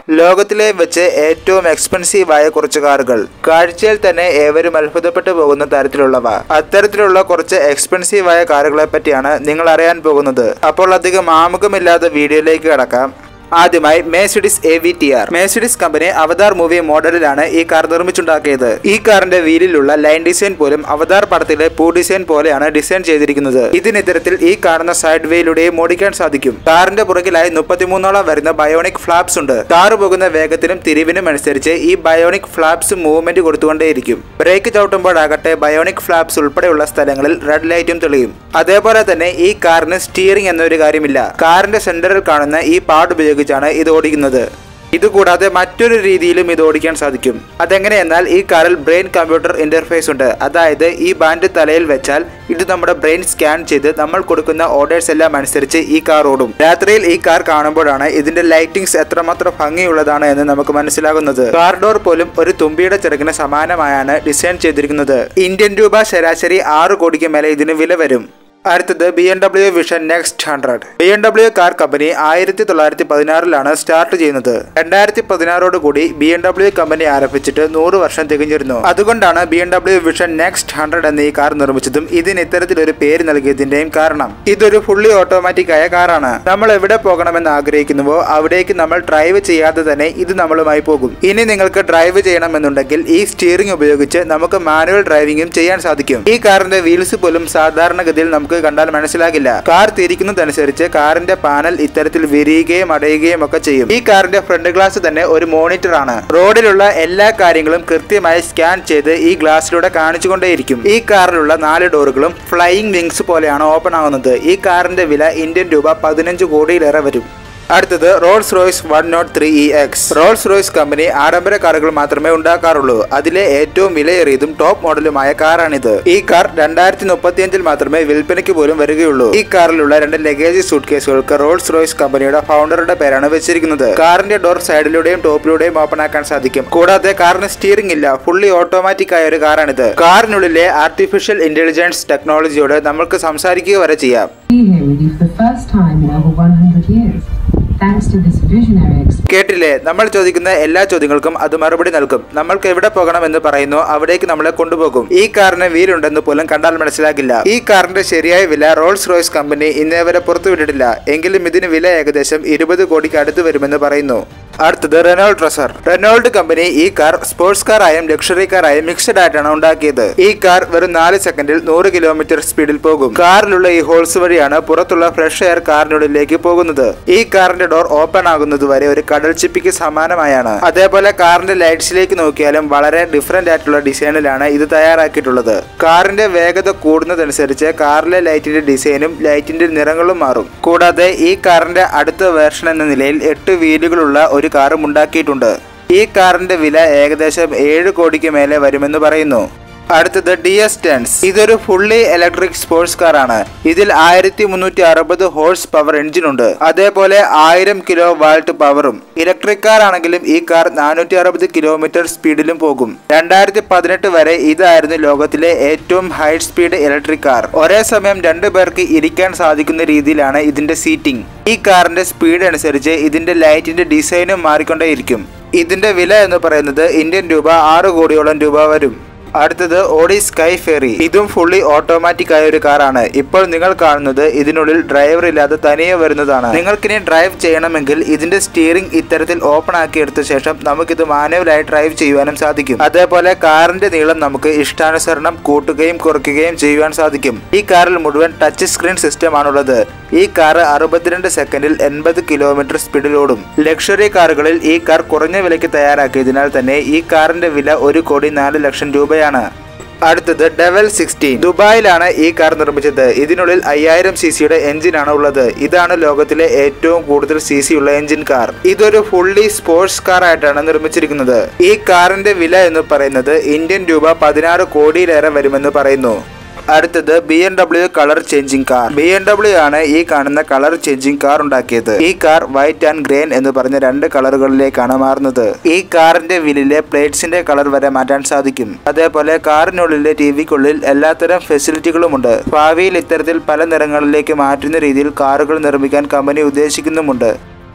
ലോകത്തിലെ വെച്ച് ഏറ്റവും എക്സ്പെൻസീവ് ആയ കുറച്ച് കാറുകൾ കാഴ്ചയിൽ തന്നെ ഏവരും അത്ഭുതപ്പെട്ടു പോകുന്ന തരത്തിലുള്ളവ അത്തരത്തിലുള്ള കുറച്ച് എക്സ്പെൻസീവ് ആയ കാറുകളെ പറ്റിയാണ് നിങ്ങൾ അറിയാൻ പോകുന്നത് അപ്പോൾ അധികം ആമുഖമില്ലാത്ത വീഡിയോയിലേക്ക് കടക്കാം ആദ്യമായി Mercedes A V T R Mercedes company Avatar movie മോഡലിലാണ് ഈ കാർ നിർമ്മിച്ചുണ്ടാക്കിയത് ഈ കാറിന്റെ വീലിലുള്ള ലൈൻ ഡിസൈൻ പോലും അവതാർ പടത്തിലെ പൂ ഡിസൈൻ പോലെയാണ് ഡിസൈൻ ചെയ്തിരിക്കുന്നത് ഇതിനിത്തരത്തിൽ ഈ കാണുന്ന സൈഡ് വേയിലൂടെയും ഓടിക്കാൻ സാധിക്കും കാറിന്റെ പുറകിലായി മുപ്പത്തിമൂന്നോളം വരുന്ന ബയോണിക് ഫ്ലാപ്സ് ഉണ്ട് കാർ പോകുന്ന വേഗത്തിനും തിരിവിനും അനുസരിച്ച് ഈ ബയോണിക് ഫ്ലാപ്സ് മൂവ്മെന്റ് കൊടുത്തുകൊണ്ടേയിരിക്കും ബ്രേക്ക് ചവിട്ടുമ്പോഴാകട്ടെ ബയോണിക് ഫ്ലാപ്സ് ഉൾപ്പെടെയുള്ള സ്ഥലങ്ങളിൽ റെഡ് ലൈറ്റും തെളിയും അതേപോലെ തന്നെ ഈ കാറിന് സ്റ്റിയറിംഗ് എന്നൊരു കാര്യമില്ല കാറിന്റെ സെന്ററിൽ കാണുന്ന ഈ പാഡ് ഉപയോഗിച്ചാണ് ഇത് ഓടിക്കുന്നത് ഇതുകൂടാതെ മറ്റൊരു രീതിയിലും ഇത് ഓടിക്കാൻ സാധിക്കും അതെങ്ങനെയെന്നാൽ ഈ കാറിൽ ബ്രെയിൻ കമ്പ്യൂട്ടർ ഇന്റർഫേസ് ഉണ്ട് അതായത് ഈ ബാൻഡ് തലയിൽ വെച്ചാൽ ഇത് നമ്മുടെ ബ്രെയിൻ സ്കാൻ ചെയ്ത് നമ്മൾ കൊടുക്കുന്ന ഓർഡേഴ്സ് എല്ലാം അനുസരിച്ച് ഈ കാർ ഓടും രാത്രിയിൽ ഈ കാർ കാണുമ്പോഴാണ് ഇതിന്റെ ലൈറ്റിംഗ്സ് എത്രമാത്രം ഭംഗിയുള്ളതാണ് എന്ന് നമുക്ക് മനസ്സിലാകുന്നത് കാർ ഡോർ പോലും ഒരു തുമ്പിയുടെ ചിറകിന് സമാനമായാണ് ഡിസൈൻ ചെയ്തിരിക്കുന്നത് ഇന്ത്യൻ രൂപ ശരാശരി ആറ് കോടിക്ക് മേലെ ഇതിന് വില വരും അടുത്തത് B M W vision next hundred B M W car company ആയിരത്തി തൊള്ളായിരത്തി പതിനാറിലാണ് സ്റ്റാർട്ട് ചെയ്യുന്നത് രണ്ടായിരത്തി പതിനാറോട് കൂടി ബി എം ഡബ്ല്യു കമ്പനി ആരംഭിച്ചിട്ട് നൂറ് വർഷം തികഞ്ഞിരുന്നു അതുകൊണ്ടാണ് B M W vision next hundred എന്ന ഈ കാർ നിർമ്മിച്ചതും ഇതിന് ഇത്തരത്തിലൊരു പേര് നൽകിയതിന്റെയും കാരണം ഇതൊരു ഫുള്ളി ഓട്ടോമാറ്റിക് ആയ കാറാണ് നമ്മൾ എവിടെ പോകണമെന്ന് ആഗ്രഹിക്കുന്നുവോ അവിടേക്ക് നമ്മൾ ഡ്രൈവ് ചെയ്യാതെ തന്നെ ഇത് നമ്മളുമായി പോകും ഇനി നിങ്ങൾക്ക് ഡ്രൈവ് ചെയ്യണമെന്നുണ്ടെങ്കിൽ ഈ സ്റ്റിയറിംഗ് ഉപയോഗിച്ച് നമുക്ക് മാനുവൽ ഡ്രൈവിംഗും ചെയ്യാൻ സാധിക്കും ഈ കാറിന്റെ വീൽസ് പോലും സാധാരണഗതിയിൽ നമുക്ക് കണ്ടാൽ മനസ്സിലാകില്ല കാർ തിരിക്കുന്നതനുസരിച്ച് കാറിന്റെ പാനൽ ഇത്തരത്തിൽ വിരിയുകയും അടയുകയും ഒക്കെ ചെയ്യും ഈ കാറിന്റെ ഫ്രണ്ട് ഗ്ലാസ് തന്നെ ഒരു മോണിറ്റർ ആണ് റോഡിലുള്ള എല്ലാ കാര്യങ്ങളും കൃത്യമായി സ്കാൻ ചെയ്ത് ഈ ഗ്ലാസ്സിലൂടെ കാണിച്ചുകൊണ്ടേയിരിക്കും ഈ കാറിലുള്ള നാല് ഡോറുകളും ഫ്ലൈയിങ് വിങ്സ് പോലെയാണ് ഓപ്പൺ ആവുന്നത് ഈ കാറിന്റെ വില ഇന്ത്യൻ രൂപ പതിനഞ്ച് കോടിയിലേറെ വരും അടുത്തത് Rolls Royce one nought three E X Rolls Royce company ആഡംബര കാറുകൾ മാത്രമേ ഉണ്ടാക്കാറുള്ളൂ അതിലെ ഏറ്റവും വിലയേറിയതും ടോപ്പ് മോഡലുമായ കാറാണിത് ഈ കാർ രണ്ടായിരത്തി മുപ്പത്തിയഞ്ചിൽ മാത്രമേ വിൽപ്പനയ്ക്ക് പോലും വരികയുള്ളൂ ഈ കാറിലുള്ള രണ്ട് ലഗേജ് സൂട്ട് കേസുകൾക്ക് റോൾസ് റോയ്സ് കമ്പനിയുടെ ഫൗണ്ടറുടെ പേരാണ് വെച്ചിരിക്കുന്നത് കാറിന്റെ ഡോർ സൈഡിലൂടെയും ടോപ്പിലൂടെയും ഓപ്പൺ ആക്കാൻ സാധിക്കും കൂടാതെ കാറിന് സ്റ്റിയറിംഗ് ഇല്ല ഫുള്ളി ഓട്ടോമാറ്റിക് ആയ ഒരു കാറാണിത് കാറിനുള്ളിലെ ആർട്ടിഫിഷ്യൽ ഇന്റലിജൻസ് ടെക്നോളജിയോട് നമുക്ക് സംസാരിക്കുക വരെ ചെയ്യാം be here with you for the first time in over 100 years. Thanks to this visionary experience. കേട്ടില്ലേ നമ്മൾ ചോദിക്കുന്ന എല്ലാ ചോദ്യങ്ങൾക്കും അത് മറുപടി നൽകും നമ്മൾക്ക് എവിടെ പോകണം എന്ന് പറയുന്നു അവിടേക്ക് നമ്മളെ കൊണ്ടുപോകും ഈ കാറിന് വീലുണ്ടെന്ന് പോലും കണ്ടാൽ മനസ്സിലാകില്ല ഈ കാറിന്റെ ശരിയായ വില റോൾസ് റോയ്സ് കമ്പനി ഇന്നേ വരെ പുറത്തുവിട്ടിട്ടില്ല എങ്കിലും ഇതിന് വില ഏകദേശം ഇരുപത് കോടിക്ക് അടുത്ത് വരുമെന്ന് പറയുന്നു അടുത്തത് റെനോൾഡ് ട്രസർ റെനോൾഡ് കമ്പനി ഈ കാർ സ്പോർട്സ് കാർ ആയും ലക്ഷറി കാർ ആയും മിക്സഡ് ആയിട്ടാണ് ഉണ്ടാക്കിയത് ഈ കാർ വെറും നാല് സെക്കൻഡിൽ നൂറ് കിലോമീറ്റർ സ്പീഡിൽ പോകും കാറിലുള്ള ഈ ഹോൾസ് വഴിയാണ് പുറത്തുള്ള ഫ്രഷ് എയർ കാറിനുള്ളിലേക്ക് പോകുന്നത് ഈ കാറിന്റെ ഡോർ ഓപ്പൺ ആകുന്നത് വരെ ഒരു കടൽ ചിപ്പിക്ക് സമാനമായാണ് അതേപോലെ കാറിന്റെ ലൈറ്റ്സിലേക്ക് നോക്കിയാലും വളരെ ഡിഫറെന്റ് ആയിട്ടുള്ള ഡിസൈനിലാണ് ഇത് തയ്യാറാക്കിയിട്ടുള്ളത് കാറിന്റെ വേഗത കൂടുന്നതനുസരിച്ച് കാറിലെ ലൈറ്റിന്റെ ഡിസൈനും ലൈറ്റിന്റെ നിറങ്ങളും മാറും കൂടാതെ ഈ കാറിന്റെ അടുത്ത വേർഷൻ എന്ന നിലയിൽ എട്ട് വീലുകളുള്ള ഒരു കാറും ഉണ്ടാക്കിയിട്ടുണ്ട് ഈ കാറിന്റെ വില ഏകദേശം ഏഴ് കോടിക്ക് മേലെ വരുമെന്ന് പറയുന്നു അടുത്തത് ഡി എസ് ടെൻസ് ഇതൊരു ഫുള്ളി ഇലക്ട്രിക് സ്പോർട്സ് കാർ ആണ് ഇതിൽ ആയിരത്തി മുന്നൂറ്റി അറുപത് ഹോഴ്സ് പവർ എഞ്ചിൻ ഉണ്ട് അതേപോലെ ആയിരം കിലോ വാൾട്ട് പവറും ഇലക്ട്രിക് കാർ ആണെങ്കിലും ഈ കാർ നാനൂറ്റി അറുപത് കിലോമീറ്റർ സ്പീഡിലും പോകും രണ്ടായിരത്തി പതിനെട്ട് വരെ ഇതായിരുന്നു ലോകത്തിലെ ഏറ്റവും ഹൈ സ്പീഡ് ഇലക്ട്രിക് കാർ ഒരേ സമയം രണ്ടു പേർക്ക് ഇരിക്കാൻ സാധിക്കുന്ന രീതിയിലാണ് ഇതിന്റെ സീറ്റിംഗ് ഈ കാറിന്റെ സ്പീഡ് അനുസരിച്ച് ഇതിന്റെ ലൈറ്റിന്റെ ഡിസൈനും മാറിക്കൊണ്ടേയിരിക്കും ഇതിന്റെ വില എന്ന് പറയുന്നത് ഇന്ത്യൻ രൂപ ആറ് കോടിയോളം രൂപ വരും അടുത്തത് ഓഡി സ്കൈ ഫെറി ഇതും ഫുള്ളി ഓട്ടോമാറ്റിക് ആയ ഒരു കാറാണ് ഇപ്പോൾ നിങ്ങൾ കാണുന്നത് ഇതിനുള്ളിൽ ഡ്രൈവർ ഇല്ലാതെ തനിയെ വരുന്നതാണ് നിങ്ങൾക്കിനി ഡ്രൈവ് ചെയ്യണമെങ്കിൽ ഇതിന്റെ സ്റ്റിയറിംഗ് ഇത്തരത്തിൽ ഓപ്പൺ ആക്കി എടുത്ത ശേഷം നമുക്കിത് മാനുവലായി ഡ്രൈവ് ചെയ്യുവാനും സാധിക്കും അതേപോലെ കാറിന്റെ നീളം നമുക്ക് ഇഷ്ടാനുസരണം കൂട്ടുകയും കുറയ്ക്കുകയും ചെയ്യുവാൻ സാധിക്കും ഈ കാറിൽ മുഴുവൻ ടച്ച് സ്ക്രീൻ സിസ്റ്റം ആണുള്ളത് ഈ കാർ അറുപത്തിരണ്ട് സെക്കൻഡിൽ എൺപത് കിലോമീറ്റർ സ്പീഡിൽ ഓടും ലക്ഷറി കാറുകളിൽ ഈ കാർ കുറഞ്ഞ വിലയ്ക്ക് തയ്യാറാക്കിയതിനാൽ തന്നെ ഈ കാറിന്റെ വില ഒരു കോടി നാല് ലക്ഷം രൂപയാണ് അടുത്തത് ഡെവൽ സിക്സ്റ്റീൻ ദുബായിലാണ് ഈ കാർ നിർമ്മിച്ചത് ഇതിനുള്ളിൽ അയ്യായിരം സി സിയുടെ എഞ്ചിനാണ് ഉള്ളത് ഇതാണ് ലോകത്തിലെ ഏറ്റവും കൂടുതൽ സി സി ഉള്ള എഞ്ചിൻ കാർ ഇതൊരു ഫുള്ളി സ്പോർട്സ് കാർ ആയിട്ടാണ് നിർമ്മിച്ചിരിക്കുന്നത് ഈ കാറിന്റെ വില എന്ന് പറയുന്നത് ഇന്ത്യൻ രൂപ പതിനാറ് കോടിയിലേറെ വരുമെന്ന് പറയുന്നു അടുത്തത് B M W colour changing car B M W ആണ് ഈ കാണുന്ന കളർ ചേഞ്ചിങ് കാർ ഉണ്ടാക്കിയത് ഈ കാർ വൈറ്റ് ആൻഡ് ഗ്രെയിൻ എന്ന് പറഞ്ഞ രണ്ട് കളറുകളിലേക്കാണ് മാറുന്നത് ഈ കാറിന്റെ വീലിലെ പ്ലേറ്റ്സിന്റെ കളർ വരെ മാറ്റാൻ സാധിക്കും അതേപോലെ കാറിനുള്ളിലെ ടി വിക്കുള്ളിൽ എല്ലാത്തരം ഫെസിലിറ്റികളുമുണ്ട് ഭാവിയിൽ ഇത്തരത്തിൽ പല നിറങ്ങളിലേക്ക് മാറ്റുന്ന രീതിയിൽ കാറുകൾ നിർമ്മിക്കാൻ കമ്പനി ഉദ്ദേശിക്കുന്നുമുണ്ട്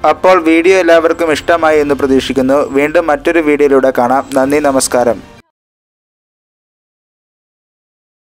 അപ്പോൾ വീഡിയോ എല്ലാവർക്കും ഇഷ്ടമായി എന്ന് പ്രതീക്ഷിക്കുന്നു വീണ്ടും മറ്റൊരു വീഡിയോയിലൂടെ കാണാം നന്ദി നമസ്കാരം